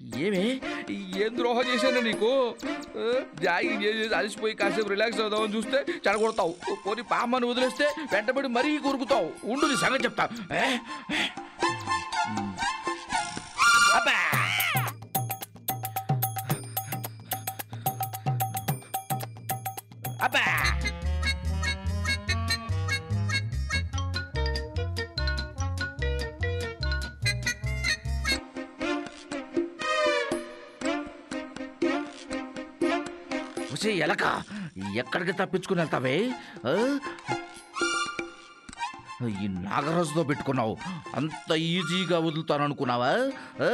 ఏమే ఏం ద్రోహం చేశాను నీకు ఆ, జాగింగ్ చేసి అలసిపోయి కాసేపు రిలాక్స్ అవుదామని చూస్తే చెడగొడతావు పోనీ పామ్మని వదిలేస్తే వెంటబడి మరీ కొరుకుతావు ఉండు నీ సంగతి చెప్తా ఏ? అబ్బా! అబ్బా! వచ్చే ఎలక ఎక్కడికి తప్పించుకుని వెళ్తావే ఆ? ఈ నాగరాజుతో పెట్టుకున్నావు అంత ఈజీగా వదులుతాను అనుకున్నావా ఆ?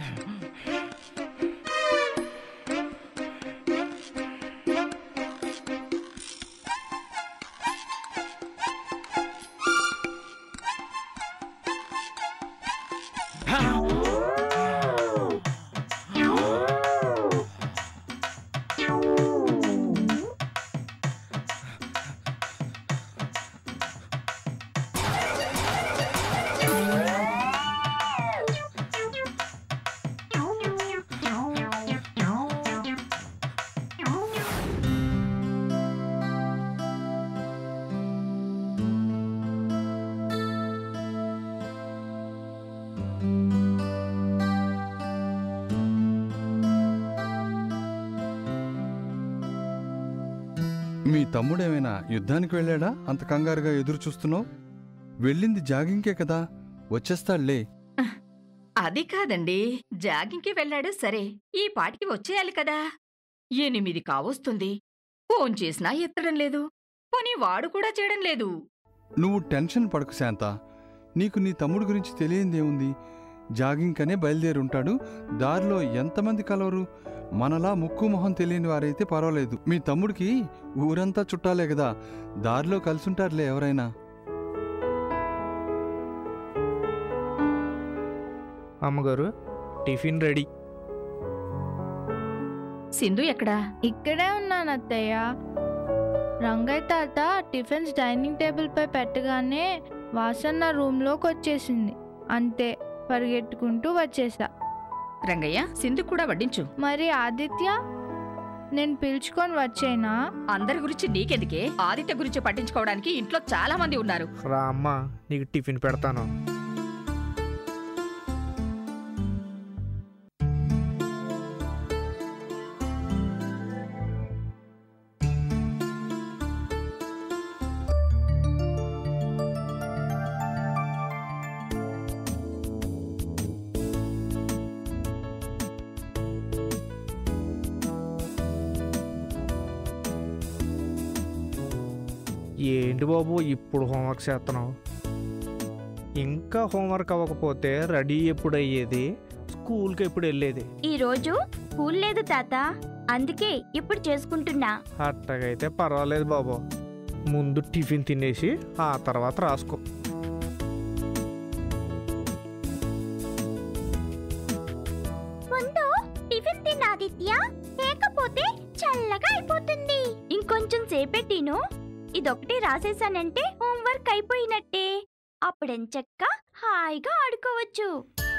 మీ తమ్ముడేమైనా యుద్ధానికి వెళ్ళాడా అంత కంగారుగా ఎదురు చూస్తున్నావు వెళ్ళింది జాగింగ్కే కదా వచ్చేస్తాడులే అది కాదండి జాగింగ్కి వెళ్ళాడు సరే ఈ పాటికి వచ్చేయాలి కదా ఎనిమిది కావస్తుంది ఫోన్ చేసినా ఎత్తడం లేదు పోనీ వాడు కూడా చేయడం లేదు నువ్వు టెన్షన్ పడకు శాంత నీకు నీ తమ్ముడు గురించి తెలియందేముంది జాగింగ్ కనే బయలుదేరి ఉంటాడు దారిలో ఎంతమంది కలవరు మనలా ముక్కు మొహం తెలియని వారైతే పర్వాలేదు మీ తమ్ముడికి ఊరంతా చుట్టాలే కదా దారిలో కలిసుంటారులే ఎవరైనా అమ్మగారు టిఫిన్ రెడీ సింధు ఎక్కడా ఇక్కడే ఉన్నాను అత్తయ్య రంగయ్య తాత టిఫిన్స్ డైనింగ్ టేబుల్ పై పెట్టగానే వాసన్న రూమ్లోకి వచ్చేసింది అంతే పరిగెట్టుకుంటూ వచ్చేసా రంగయ్య సింధు కూడా వడ్డించు మరి ఆదిత్య నేను పిలుచుకొని వచ్చేనా అందరి గురించి నీకెందుకే ఆదిత్య గురించి పట్టించుకోవడానికి ఇంట్లో చాలా మంది ఉన్నారు రా అమ్మ నీకు టిఫిన్ పెడతాను ఏంటి బాబు ఇప్పుడు హోంవర్క్ చేస్తున్నావు ఇంకా హోంవర్క్ అవ్వకపోతే రెడీ ఎప్పుడు అయ్యేది స్కూల్కి ఎప్పుడు వెళ్ళేది ఈరోజు స్కూల్ లేదు తాత అందుకే ఇప్పుడు చేసుకుంటున్నా అట్టగైతే పర్వాలేదు బాబు ముందు టిఫిన్ తినేసి ఆ తర్వాత రాసుకో ముందు టిఫిన్ తిన్న ఆదిత్య లేకపోతే చల్లగా అయిపోతుంది ఇంకొంచెం సేపెట్టిను ఇదొకటి రాసేసానంటే హోంవర్క్ అయిపోయినట్టే అప్పుడెంచక్క హాయిగా ఆడుకోవచ్చు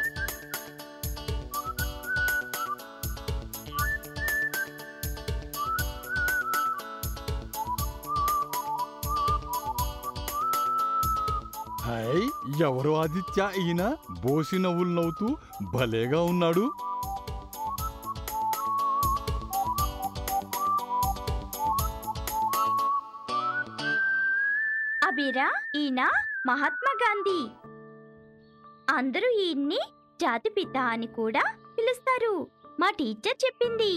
హై ఎవరు ఆదిత్య ఈయన బోసి నవ్వులు నవ్వుతూ భలేగా ఉన్నాడు అబీరా ఈయన మహాత్మా గాంధీ అందరూ ఈయన్ని జాతిపిత అని కూడా పిలుస్తారు మా టీచర్ చెప్పింది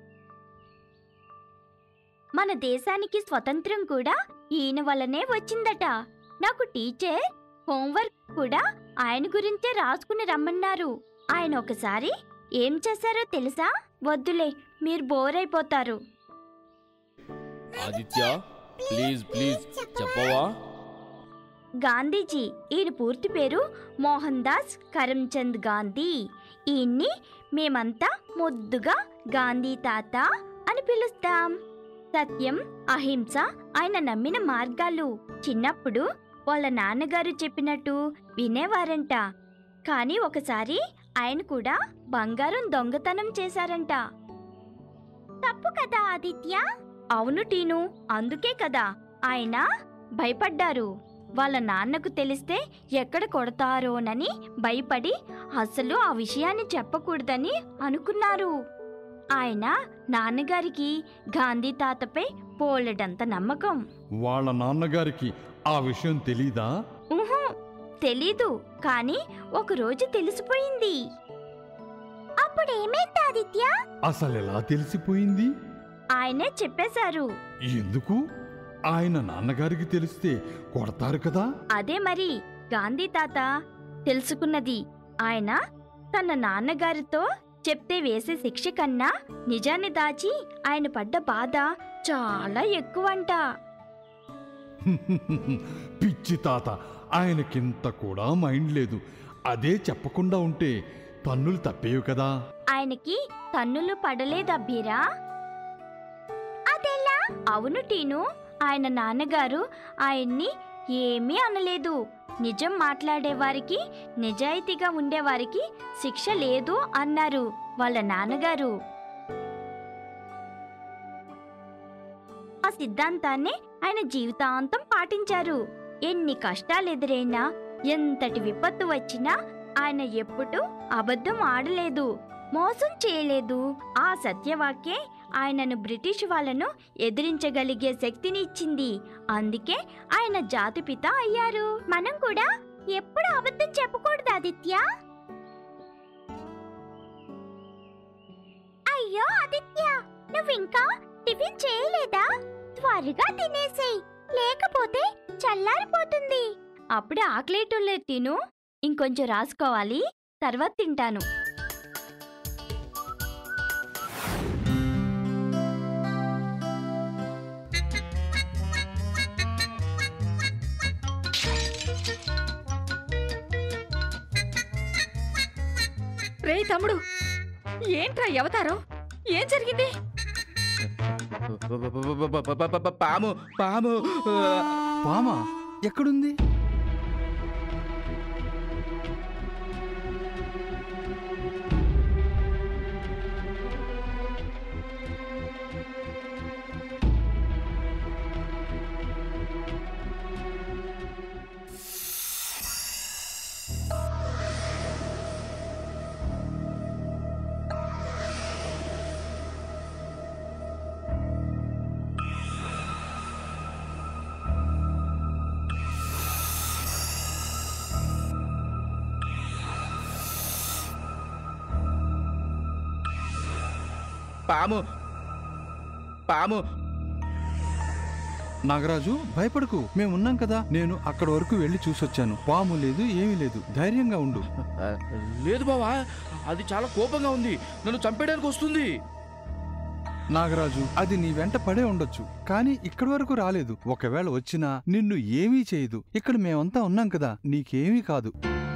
మన దేశానికి స్వతంత్రం కూడా ఈయన వల్లనే వచ్చిందట నాకు టీచర్ హోంవర్క్ కూడా ఆయన గురించే రాసుకుని రమ్మన్నారు ఆయన ఒకసారి ఏం చేశారో తెలుసా వద్దులే మీరు బోర్ అయిపోతారు ఆదిత్య ప్లీజ్ ప్లీజ్ చెప్పవా గాంధీజీ ఈయన పూర్తి పేరు మోహన్ దాస్ కరమ్చంద్ గాంధీ ఈయన్ని మేమంతా ముద్దుగా గాంధీ తాత అని పిలుస్తాం సత్యం అహింస ఆయన నమ్మిన మార్గాలు చిన్నప్పుడు వాళ్ళ నాన్నగారు చెప్పినట్టు వినేవారంట కానీ ఒకసారి ఆయన కూడా బంగారం దొంగతనం చేశారంట తప్పు కదా ఆదిత్య అవును టీను అందుకే కదా ఆయన భయపడ్డారు వాళ్ళ నాన్నకు తెలిస్తే ఎక్కడ కొడతారోనని భయపడి అసలు ఆ విషయాన్ని చెప్పకూడదని అనుకున్నారు ఆయన నాన్నగారికి గాంధీ తాతపై పోలెడంత నమ్మకం వాళ్ళ నాన్నగారికి ఆ విషయం తెలీదా ఉహు, తెలీదు కానీ ఒకరోజు తెలిసిపోయింది అప్పుడేమైంది ఆదిత్య అసలు ఎలా తెలిసిపోయింది ఆయనే చెప్పేశారు ఎందుకు ఆయన నాన్నగారికి తెలిస్తే కొడతారు కదా అదే మరి గాంధీ తాత తెలుసుకున్నది ఆయన తన నాన్నగారితో చెప్తే వేసే శిక్ష కన్నా నిజాన్ని దాచి ఆయన పడ్డ బాధ చాలా ఎక్కువంట పిచ్చి తాత ఆయనకింత కూడా మైండ్ లేదు అదే చెప్పకుండా ఉంటే తన్నులు తప్పేవి కదా ఆయనకి తన్నులు పడలేదబ్బీరా అదెలా అవును టీను ఆయన నాన్నగారు ఆయన్ని ఏమీ అనలేదు నిజం మాట్లాడేవారికి నిజాయితీగా ఉండేవారికి శిక్ష లేదు అన్నారు వాళ్ళ నాన్నగారు ఆ సిద్ధాంతాన్ని ఆయన జీవితాంతం పాటించారు ఎన్ని కష్టాలు ఎదురైనా ఎంతటి విపత్తు వచ్చినా ఆయన ఎప్పుడూ అబద్ధం ఆడలేదు మోసం చేయలేదు ఆ సత్యవాక్యే ఆయనను బ్రిటిష్ వాళ్ళను ఎదిరించగలిగే శక్తిని ఇచ్చింది అందుకే ఆయన జాతిపిత అయ్యారు మనం కూడా ఎప్పుడు అబద్ధం చెప్పకూడదు ఆదిత్య అయ్యో ఆదిత్య నువ్వు ఇంకా టిఫిన్ చేయలేదా త్వరగా తినేసేయ్ లేకపోతే చల్లారిపోతుంది అప్పుడే ఆకలేటోళ్ళే తిను ఇంకొంచెం రాసుకోవాలి తర్వాత తింటాను రే తమ్ముడు ఏంట్రా అవతారం ఏం జరిగింది పాము పాము ఆ, పామా ఎక్కడుంది పాము పాము నాగరాజు భయపడకు మేమున్నాం కదా నేను అక్కడ వరకు వెళ్ళి చూసొచ్చాను పాము లేదు ఏమీ లేదు ధైర్యంగా ఉండు ఆ, లేదు బావా అది చాలా కోపంగా ఉంది నన్ను చంపేయడానికి వస్తుంది నాగరాజు అది నీ వెంట పడే ఉండొచ్చు కానీ ఇక్కడి వరకు రాలేదు ఒకవేళ వచ్చినా నిన్ను ఏమీ చేయదు ఇక్కడ మేమంతా ఉన్నాం కదా నీకేమీ కాదు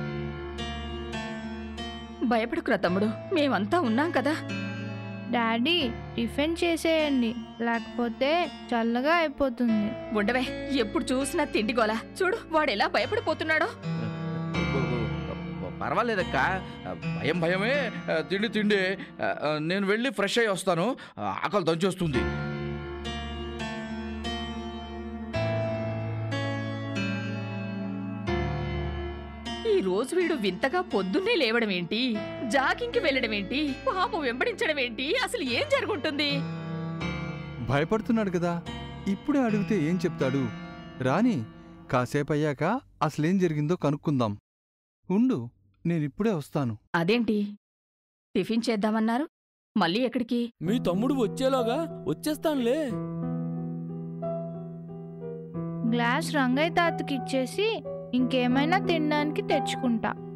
భయపడుకురా తమ్ముడు మేమంతా ఉన్నాం కదా డాడీ టిఫిన్ చేసేయండి లేకపోతే చల్లగా అయిపోతుంది ఉండవే ఎప్పుడు చూసినా తిండిగోలా చూడు వాడు ఎలా భయపడిపోతున్నాడో పర్వాలేదక్క భయం భయమే ఆ, తిండి తిండి ఆ, ఆ, నేను వెళ్ళి ఫ్రెష్ అయ్యి వస్తాను ఆ, ఆకలి దంచేస్తుంది ఈ రోజు వీడు వింతగా పొద్దున్నే లేవడం ఏంటి జాగింగ్కి వెళ్ళడం ఏంటి పాము వెంబడించడం ఏంటి అసలు ఏం జరుగుంటుంది భయపడుతున్నాడు కదా ఇప్పుడే అడిగితే ఏం చెప్తాడు రాని కాసేపయ్యాక అసలేం జరిగిందో కనుక్కుందాం ఉండు నేనిప్పుడే వస్తాను అదేంటి టిఫిన్ చేద్దామన్నారు మళ్ళీ ఎక్కడికి మీ తమ్ముడు వచ్చేలాగా వచ్చేస్తానులే గ్లాస్ రంగయ్య తాతకి ఇచ్చేసి ఇంకేమైనా తినడానికి తెచ్చుకుంటా